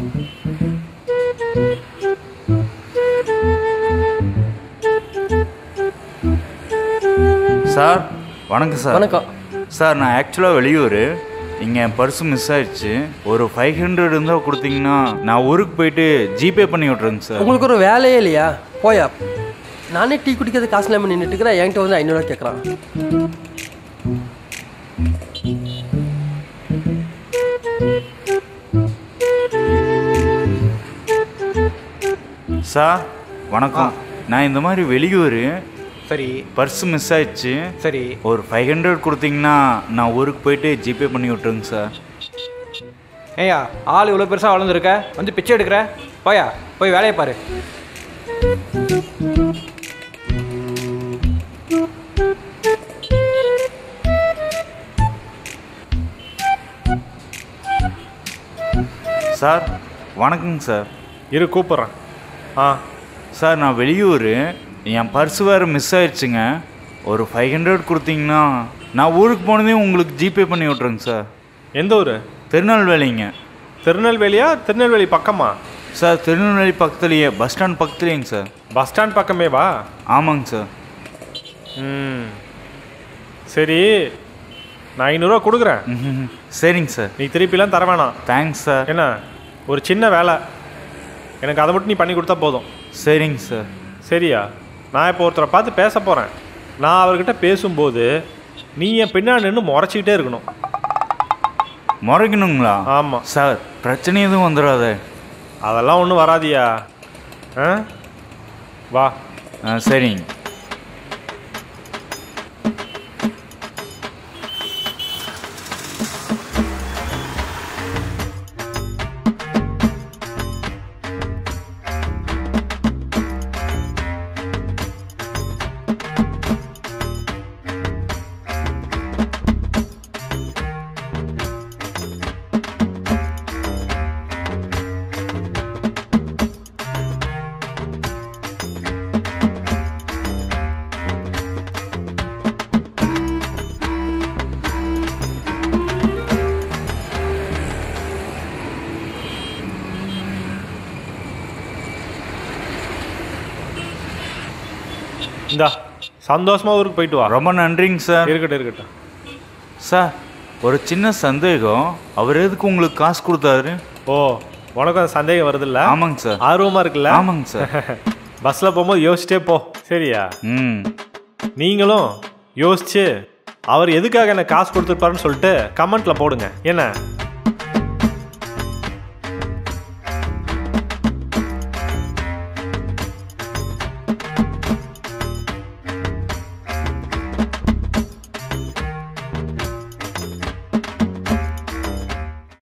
Sir வணக்கம் sir வணக்கம் sir நான் ஆக்சுவலாக வெளியூர் இங்கே என் பர்ஸு மிஸ் ஆயிடுச்சு ஒரு ஃபைவ் ஹண்ட்ரட் இருந்தால் கொடுத்தீங்கன்னா நான் ஊருக்கு போயிட்டு ஜிபே பண்ணி விட்றேங்க சார் உங்களுக்கு ஒரு வேலையே இல்லையா போயா நானே டீ குடிக்கிறது காசு இல்லாமல் நின்றுட்டு இருக்கிறேன் என்கிட்ட வந்து ஐநூறுவா கேட்குறான் சார் வணக்கம் நான் இந்த மாதிரி வெளியூர் சரி பர்ஸு மிஸ் ஆயிடுச்சு சரி ஒரு ஃபைவ் ஹண்ட்ரட் கொடுத்தீங்கன்னா நான் ஊருக்கு போயிட்டு ஜிபே பண்ணி விட்ருங்க சார் ஏய்யா ஆள் இவ்வளோ பெருசாக வளர்ந்துருக்க வந்து பிச்சை எடுக்கிற போயா போய் வேலையை பாரு சார் வணக்கங்க சார் இரு கூப்பிட்றேன் ஆ சார் நான் வெளியூர் என் பர்ஸு வேறு மிஸ் ஆயிடுச்சுங்க ஒரு ஃபைவ் ஹண்ட்ரட் கொடுத்தீங்கன்னா நான் ஊருக்கு போனதையும் உங்களுக்கு ஜிபே பண்ணி விட்றேங்க சார் எந்த ஊர் திருநெல்வேலிங்க திருநெல்வேலியா திருநெல்வேலி பக்கமா சார் திருநெல்வேலி பக்கத்துலேயே பஸ் ஸ்டாண்ட் பக்கத்துலேயேங்க சார் பஸ் ஸ்டாண்ட் பக்கமே வா ஆமாங்க சார் ம் சரி நான் ஐநூறுரூவா கொடுக்குறேன் ம்ஹும். சரிங்க சார் நீ திருப்பிலாம் தர வேணாம் தேங்க்ஸ் சார் என்ன ஒரு சின்ன வேலை எனக்கு அதை மட்டும் நீ பண்ணி கொடுத்தா போதும் சரிங்க சார் சரியா நான் இப்போ ஒருத்தரை பார்த்து பேச போகிறேன் நான் அவர்கிட்ட பேசும்போது நீ என் பின்னாடி நின்று முறைச்சிக்கிட்டே இருக்கணும் முறைக்கணுங்களா ஆமாம் சார் பிரச்சனை எதுவும் வந்துடாதே அதெல்லாம் ஒன்றும் வராதியா ஆ வா ஆ சரிங்க இந்தா சந்தோஷமா ஊருக்கு போயிட்டு வா ரொம்ப நன்றிங்க சார் இருக்கட்டும் இருக்கட்டும் சார் ஒரு சின்ன சந்தேகம் அவர் எதுக்கு உங்களுக்கு காசு கொடுத்தாரு ஓ உனக்கு அந்த சந்தேகம் வருதுல்ல ஆமாங்க சார் ஆர்வமா இருக்குல்ல ஆமாங்க சார் பஸ்ல போகும்போது யோசிச்சிட்டே போ சரியா ம் நீங்களும் யோசிச்சு அவர் எதுக்காக எனக்கு காசு கொடுத்துருப்பாருன்னு சொல்லிட்டு கமெண்ட்ல போடுங்க என்ன